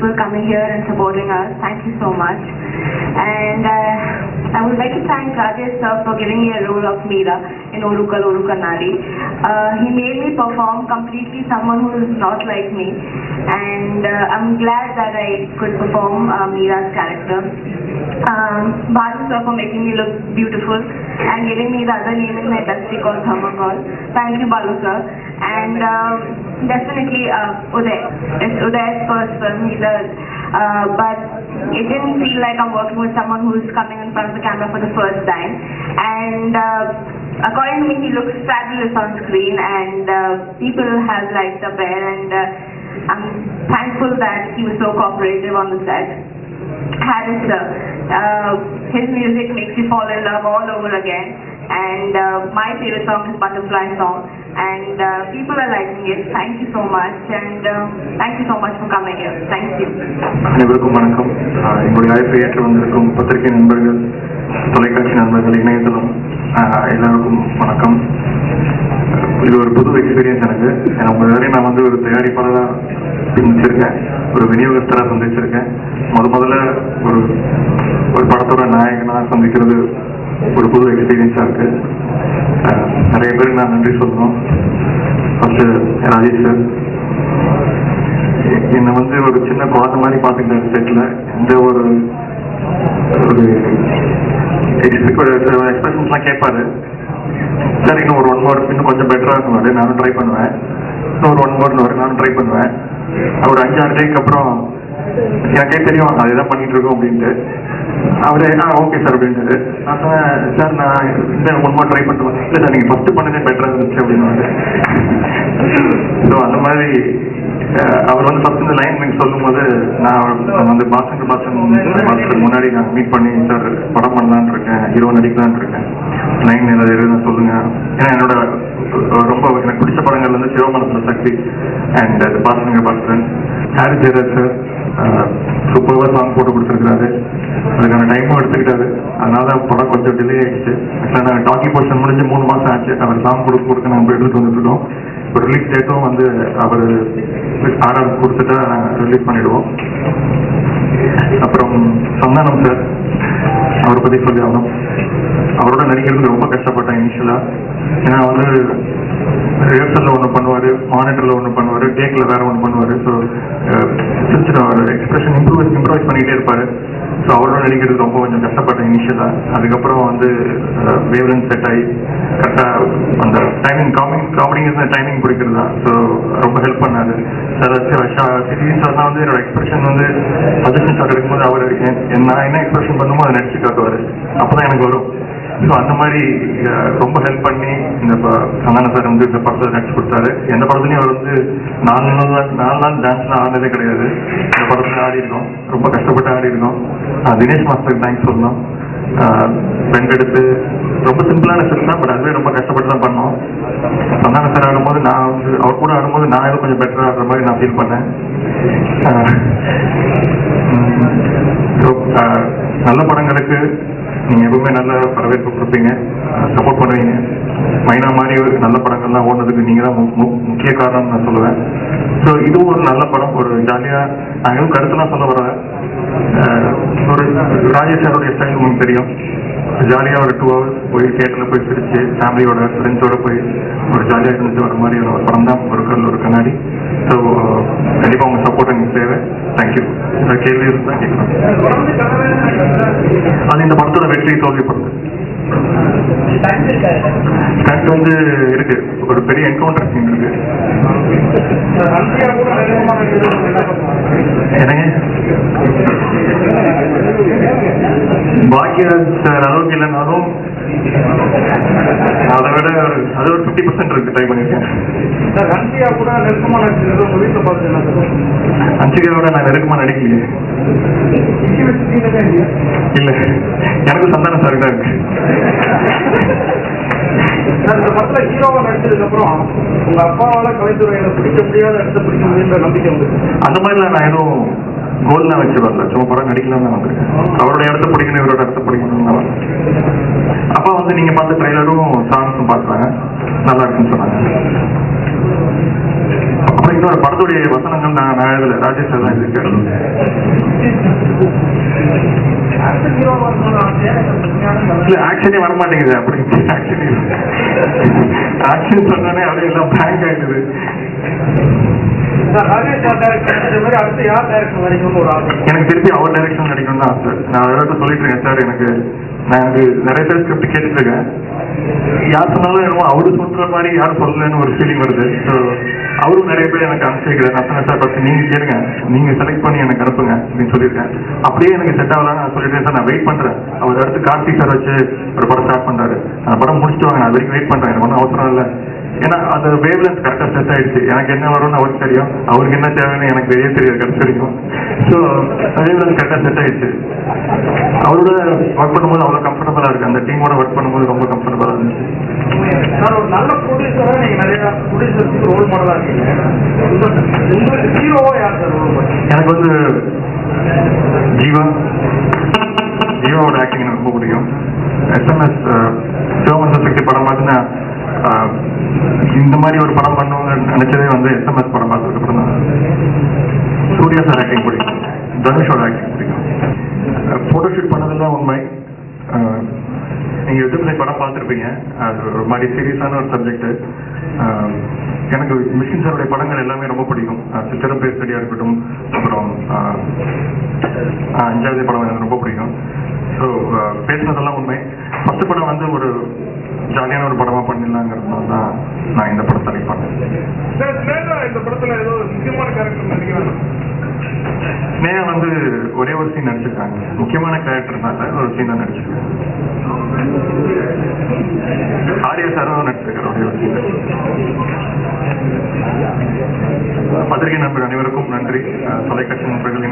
people coming here and supporting us. Thank you so much. And uh, I would like to thank Rajesh sir for giving me a role of Meera in Orukal Oruka Nari. Uh, he made me perform completely someone who is not like me. And uh, I'm glad that I could perform uh, Meera's character. Um, Balu sir for making me look beautiful and giving me the other name in the industry called Thermocol. Thank you, Balu sir. And uh, definitely uh, Uday. It's Uday's first film. He's a, uh, but it didn't feel like I'm working with someone who's coming in front of the camera for the first time. And uh, according to me, he looks fabulous on screen, and uh, people have liked the pair. And uh, I'm thankful that he was so cooperative on the set. Harris sir, uh, his music makes you fall in love all over again. And uh, my favorite song is Butterfly Song. And uh, people are liking it. Thank you so much. And uh, thank you so much for coming here. Thank you. அனைவருக்கும் வணக்கம் ஆஹ் எங்களுடைய அழைப்பை ஏற்று வந்திருக்கும் பத்திரிகை நண்பர்கள் தொலைக்காட்சி நண்பர்கள் இணையதளம் ஆஹ் எல்லாருக்கும் வணக்கம் இது ஒரு புது எக்ஸ்பீரியன்ஸ் எனக்கு ஏன்னா உங்க வரையும் நான் வந்து ஒரு தயாரிப்பாளராக சந்திச்சிருக்கேன் ஒரு விநியோகஸ்தராக சந்திச்சிருக்கேன் முத முதல்ல ஒரு ஒரு படத்தோட நாயகனா சந்திக்கிறது ஒரு புது எக்ஸ்பீரியன்ஸாக இருக்கு ஆஹ் நிறைய பேருக்கு நான் நன்றி சொல்லணும் ஃபர்ஸ்ட் ராஜேஷ் சார் என்னை வந்து ஒரு சின்ன குழந்தை மாதிரி பார்த்துக்கிட்டாரு செட்டில் எந்த ஒரு ஒரு எக்ஸ்பிரஷன்ஸ்லாம் கேட்பாரு சார் இன்னும் ஒரு ஒன் மோர் இன்னும் கொஞ்சம் பெட்டராக இருக்குவாரு நானும் ட்ரை பண்ணுவேன் இன்னும் ஒரு ஒன் மோர்னு வரும் நானும் ட்ரை பண்ணுவேன் ஒரு அஞ்சாறு டேக்கு அப்புறம் எனக்கே தெரியும் அதுதான் பண்ணிட்டு இருக்கோம் அப்படின்ட்டு அவரே ஆ ஓகே சார் அப்படின்ட்டு நான் சொன்னேன் சார் நான் இந்த ஒன் மோர் ட்ரை பண்ணுவேன் இல்லை சார் நீங்கள் ஃபஸ்ட்டு பண்ணதே பெட்டராக இருந்துச்சு அப்படின்னு ஸோ அந்த மாதிரி அஹ், அவர் வந்து ஃபர்ஸ்ட் இந்த லைன் எனக்கு சொல்லும்போது நான் நான் வந்து பாசன் டு பாசன் மாதத்துக்கு முன்னாடி நான் மீட் பண்ணி சார் படம் பண்ணலான்னு இருக்கேன் ஹீரோ நடிக்கலான்னு இருக்கேன் லைன் ஏதாவது இருந்தா சொல்லுங்க ஏன்னா என்னோட அஹ், ரொம்ப எனக்கு பிடிச்ச படங்கள் வந்து சிவமனசுல சக்தி அண்ட் பாசனங்க பாசன் ஹாரி ஜெயராஜ் சார் சூப்பராக சாங் போட்டு கொடுத்துருக்காரு அதுக்கான டைமும் எடுத்துக்கிட்டாரு அதனால தான் படம் கொஞ்சம் டிலே ஆயிடுச்சு ஆக்சுவலாக நாங்கள் டாக்கி போர்ஷன் முடிஞ்சு மூணு மாதம் ஆச்சு அவர் சாங் கொடுக்க கொடுக்க நாங்கள் எடுத்துட்டு வந்துட்டு இருக்கோம் இப்போ ரிலீஸ் டேட்டும் வந்து அவர் ஆர்டர் கொடுத்துட்டா நாங்கள் ரிலீஸ் பண்ணிடுவோம் அப்புறம் சந்தானம் சார் அவரை பற்றி சொல்லி ஆகணும் அவரோட நடிக்கிறதுக்கு ரொம்ப கஷ்டப்பட்டேன் இனிஷியலாக ஏன்னா வந்து ரிஹர்சலில் ஒன்று பண்ணுவார் மானிட்டரில் ஒன்று பண்ணுவார் டேக்கில் வேற ஒன்று பண்ணுவார் ஸோ சிரிச்சிட்டு அவர் எக்ஸ்பிரஷன் இம்ப்ரூவ் இம்ப்ரூவைஸ் பண்ணிகிட்டே இருப்பார் ஸோ அவரோட நடிக்கிறது ரொம்ப கொஞ்சம் கஷ்டப்பட்டேன் இனிஷியலாக அதுக்கப்புறம் வந்து வேவ்லன் செட் ஆகி கரெக்டாக அந்த டைமிங் காமிங் காமெடிங்க டைமிங் பிடிக்கிறது தான் ஸோ ரொம்ப ஹெல்ப் பண்ணாரு சில சிட்டிஸ் சார்லாம் வந்து என்னோட எக்ஸ்பிரஷன் வந்து சஜஷன் ஷாட் எடுக்கும்போது அவர் என் என் நான் என்ன எக்ஸ்பிரஷன் பண்ணுமோ அதை நடிச்சு காட்டுவார் அப்போ தான் எனக்கு வரும் ஸோ அந்த மாதிரி அஹ், ரொம்ப ஹெல்ப் பண்ணி இந்த ப- சந்தான சார் வந்து இந்த படத்தில் நடிச்சு கொடுத்தாரு எந்த படத்துலையும் அவர் வந்து நாலு நாள் தான் நாலு நாள் டான்ஸ்லாம் ஆடினதே கிடையாது இந்த படத்தில் ஆடி இருக்கோம் ரொம்ப கஷ்டப்பட்டு ஆடி இருக்கோம் அஹ், தினேஷ் மாஸ்டருக்கு தேங்க்ஸ் சொல்லணும் வெங்கெடுத்து ரொம்ப சிம்பிளான செட் தான் பட் அதுவே ரொம்ப கஷ்டப்பட்டு தான் பண்ணோம் சந்தான சார் ஆடும்போது நான் வந்து அவர் கூட ஆடும்போது நான் ஏதோ கொஞ்சம் பெட்டராக ஆடுற மாதிரி நான் ஃபீல் பண்ணேன் அஹ், உம், so, அஹ், நல்ல படங்களுக்கு நீங்க எப்பவுமே நல்ல வரவேற்பு கொடுப்பீங்க சப்போர்ட் பண்ணுவீங்க மைனா மாதிரி ஒரு நல்ல படங்கள்லாம் ஓடுனதுக்கு நீங்க தான் மு- மு- முக்கிய காரணம் நான் சொல்லுவேன் ஸோ இதுவும் ஒரு நல்ல படம் ஒரு ஜாலியா நான் எதுவும் கருத்துலாம் சொல்ல வரேன் ஒரு ராஜேஷ் சாருடைய ஸ்டைல் உங்களுக்கு தெரியும் ஜாலியா ஒரு டூ ஹவர்ஸ் போய் தியேட்டர்ல போய் சிரிச்சு ஃபேமிலியோட ஃப்ரெண்ட்ஸோட போய் ஒரு ஜாலியா இருந்துச்சு வர மாதிரி ஒரு படம் தான் ஒரு கல் ஒரு கண்ணாடி ஸோ கண்டிப்பா உங்க சப்போர்ட் எனக்கு தேவை தேங்க்யூ இந்த கேள்வி இருந்தா கேட்கலாம் அது இந்த படத்தோட வெற்றி தோல்வி படம் ஸ்டண்ட் வந்து இருக்கு ஒரு பெரிய என்கவுண்டர் சீன் இருக்கு என்னங்க பாக்கியராஜ் சார் அளவுக்கு இல்லைனாலும் அதை விட ஒரு- அது ஒரு ஃபிஃப்டி பர்சன்ட் இருக்கு ட்ரை பண்ணிருக்கேன் ஹன்சியா கூட நெருக்கமா நடிச்சது உங்க வீட்டுல பாத்துக்கலாம் அஞ்சுகையோட நான் நெருக்கமா நடிக்கலையே இங்கே வச்சுட்டீங்களா இல்லையா இல்ல எனக்கு சந்தான சார் தான் இருக்கு சார், இந்த படத்துல ஹீரோவா நடிச்சதுக்கு அப்புறம் உங்க அப்பாவால கலைத்துறையில பிடிக்க முடியாத இடத்த பிடிக்க முடியுன்ற நம்பிக்கை வந்து அந்த மாதிரிலாம் நான் எதுவும் கோல்லாம் வச்சு வரல சும்மா படம் நடிக்கலாம் தான் வந்திருக்கேன் அவரோட இடத்த பிடிக்கணும் இவரோட இடத்த பிடிக்கணும் தான் வரல. அப்பா வந்து நீங்க பார்த்த ட்ரைலரும் சாங்ஸும் பார்த்தாங்க நல்லா இருக்குன்னு சொன்னாங்க அப்புறம் இன்னொரு இன்னொரு படத்துடைய வசனங்கள் நான் நான் எழுதல ராஜேஷ் சார் தான் எழுதியிருக்காரு ஆக்ஷன் ஹீரோவா இருக்கணும்னு ஆசையா இல்ல உண்மையான கதை? இல்ல ஆக்ஷனே வர மாட்டேங்குது அப்படி ஆக்ஷன் ஆக்ஷன் சொன்னானே அப்படியே எல்லாம் பேங்க் ஆயிடுது சார் ராஜேஷ் சார் டைரக்டர் நடிச்ச மாதிரி அடுத்து யார் டைரக்டர் நடிக்கணும்னு ஒரு ஆசை எனக்கு திருப்பி அவர் டைரக்ஷன் நடிக்கணும்னு தான் ஆசை நான் அவர்கிட்ட சொல்லிட்டு இருக்கேன் சார் எனக்கு நான் எனக்கு நிறைய பேர் ஸ்கிரிப்ட் கேட்டுட்டு இருக்கேன் யார் சொன்னாலும் என்னமோ அவரு சொல்ற மாதிரி யாரும் சொல்லலன்னு ஒரு ஃபீலிங் வருது ஸோ அவரும் நிறைய பேர் எனக்கு அனுப்பிச்சிருக்கிறேன் நான் சொன்னேன் சார் ஃபர்ஸ்ட் நீங்க கேளுங்க நீங்க செலக்ட் பண்ணி எனக்கு அனுப்புங்க அப்படின்னு சொல்லியிருக்கேன் அப்படியே எனக்கு செட் ஆகலாம் நான் சொல்லிட்டேன் சார் நான் வெயிட் பண்றேன் அவர் அடுத்து கார்த்திக் சார் வச்சு ஒரு படம் ஸ்டார்ட் பண்றாரு அந்த படம் முடிச்சுட்டு வாங்க நான் வரைக்கும் வெயிட் பண்றேன் எனக்கு ஒன்றும் அவசரம் இல்லை ஏன்னா அந்த வேவ்லென்த் கரெக்டாக செட் ஆயிடுச்சு எனக்கு என்ன வரும்னு அவருக்கு தெரியும் அவருக்கு என்ன தேவைன்னு எனக்கு வெளியே தெரியாது கடைசி வரைக்கும் ஸோ வேவ்லென்த் கரெக்டாக செட் ஆயிடுச்சு அவரோட ஒர்க் பண்ணும்போது அவ்வளோ கம்ஃபர்டபுளாக இருக்கு அந்த டீமோட ஒர்க் பண்ணும்போது ரொம்ப கம்ஃபர்டபுளாக இருந்துச்சு சார் ஒரு நல்ல ப்ரொடியூசரா நீங்க நிறைய ப்ரொடியூசருக்கு ரோல் மாடலா இருக்கீங்க உங்க- உங்களுக்கு ஹீரோவா யார் சார் ரோல் மாடல் எனக்கு வந்து ஜீவா ஜீவாவோட ஆக்டிங் எனக்கு ரொம்ப பிடிக்கும் எஸ்எம்எஸ் சிவமந்த சக்தி படம் பார்த்துன்னா அஹ், இந்த மாதிரி ஒரு படம் பண்ணுவோம்னு நினைச்சதே வந்து எஸ்எம்எஸ் படம் பார்த்ததுக்கு அப்புறம் தான் சூர்யா சார் ஆக்டிங் பிடிக்கும் தனுஷோட ஆக்டிங் பிடிக்கும் ஃபோட்டோஷூட் பண்ணதெல்லாம் உண்மை அஹ், நீங்க யூடியூப்ல படம் பார்த்துருப்பீங்க அது ஒரு மாதிரி சீரியஸான ஒரு சப்ஜெக்ட் எனக்கு மிஷின் சாருடைய படங்கள் எல்லாமே ரொம்ப பிடிக்கும் அஹ், சித்திரம் பேசடியா இருக்கட்டும் அப்புறம் அஹ், அஹ், அஞ்சாவது படம் எனக்கு ரொம்ப பிடிக்கும் ஸோ பேசினதெல்லாம் உண்மை ஃபர்ஸ்ட் படம் வந்து ஒரு ஜாலியான ஒரு படமா பண்ணிடலாங்கிறதுனால தான் நான் இந்த படம் செலக்ட் பண்ணேன் சார் ஸ்னேகா இந்த படத்துல ஏதோ ஒரு முக்கியமான கேரக்டர் நடிக்கிறாங்க ஸ்னேகா வந்து ஒரே ஒரு சீன் நடிச்சிருக்காங்க முக்கியமான கேரக்டர்னால ஒரு சீன் தான் நடிச்சிருக்காங்க ஆர்யா சாரும் நடிச்சிருக்காரு ஒரே ஒரு சீன் பத்திரிகை நண்பர் அனைவருக்கும் நன்றி அஹ் தொலைக்காட்சி நண்பர்கள்